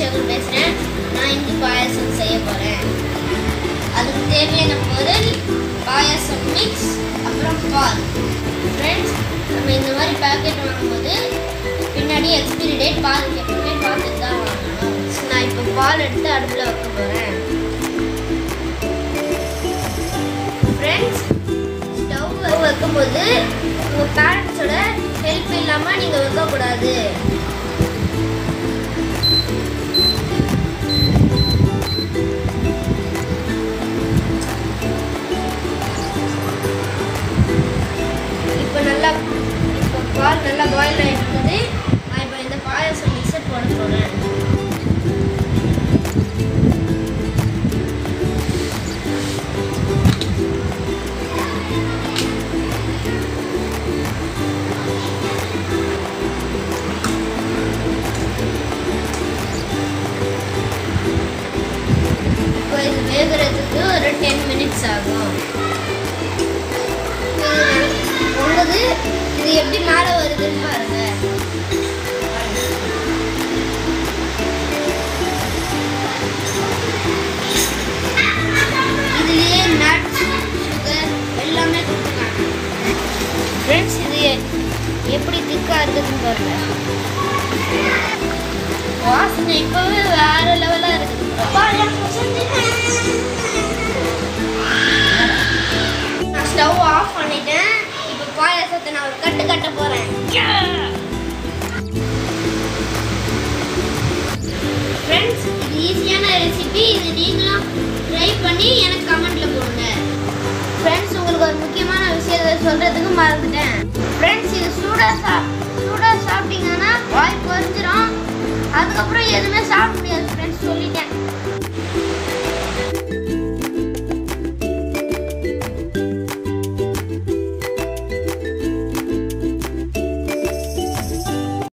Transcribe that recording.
சேகர் பேசுகிறேன் நான் இங்கு பாயாசம் செய்ய போகிறேன் அதுக்கு தேவையான பொருள் பாயாசம் மிக்ஸ் அப்புறம் பால் ஃப்ரெண்ட்ஸ் நம்ம இந்த மாதிரி பேக்கெட் வாங்கும்போது பின்னாடி எக்ஸ்பிரி டேட் பால் எப்பவுமே பார்த்துட்டு தான் வாங்கணும் So, நான் இப்போ பால் எடுத்து அடுப்பில் வைக்க போகிறேன் ஃப்ரெண்ட்ஸ் ஸ்டவ் வைக்கும்போது உங்கள் பேரண்ட்ஸோட ஹெல்ப் இல்லாமல் நீங்கள் வைக்கக்கூடாது இப்போ நல்லா இப்போ பால் நல்லா பாயில் ஆகிருக்குது நான் இப்போ இந்த பாயாசம் மிக்சர் போட போகிறேன் இப்போ இது வேகிறதுக்கு ஒரு டென் மினிட்ஸ் ஆகும் உங்களுக்கு இது எப்படி மேலே வருதுன்னு பாருங்க இதுலயே நட்ஸ் சுகர் எல்லாமே கொடுத்துருக்காங்க ஃப்ரெண்ட்ஸ் இது எப்படி திக்காக இருக்குதுன்னு பாருங்க வாசனை இப்போவே வேற லெவலாக இருக்குது நான் ஸ்டவ் ஆஃப் பண்ணிட்டேன் இப்போ பாயாசத்தை நான் ஒரு கட்டு கட்ட போறேன் ஃப்ரெண்ட்ஸ் இது ஈஸியான ரெசிபி இது நீங்களும் ட்ரை பண்ணி எனக்கு கமெண்ட்ல போடுங்க ஃப்ரெண்ட்ஸ் உங்களுக்கு ஒரு முக்கியமான விஷயத்தை சொல்றதுக்கு மறந்துட்டேன் ஃப்ரெண்ட்ஸ் இது சூடா சா சூடா சாப்பிட்டீங்கன்னா வாய் பொரிஞ்சிரும் அதுக்கப்புறம் எதுவுமே சாப்பிட முடியாது ஃப்ரெண்ட்ஸ் சொல்லிட்டேன்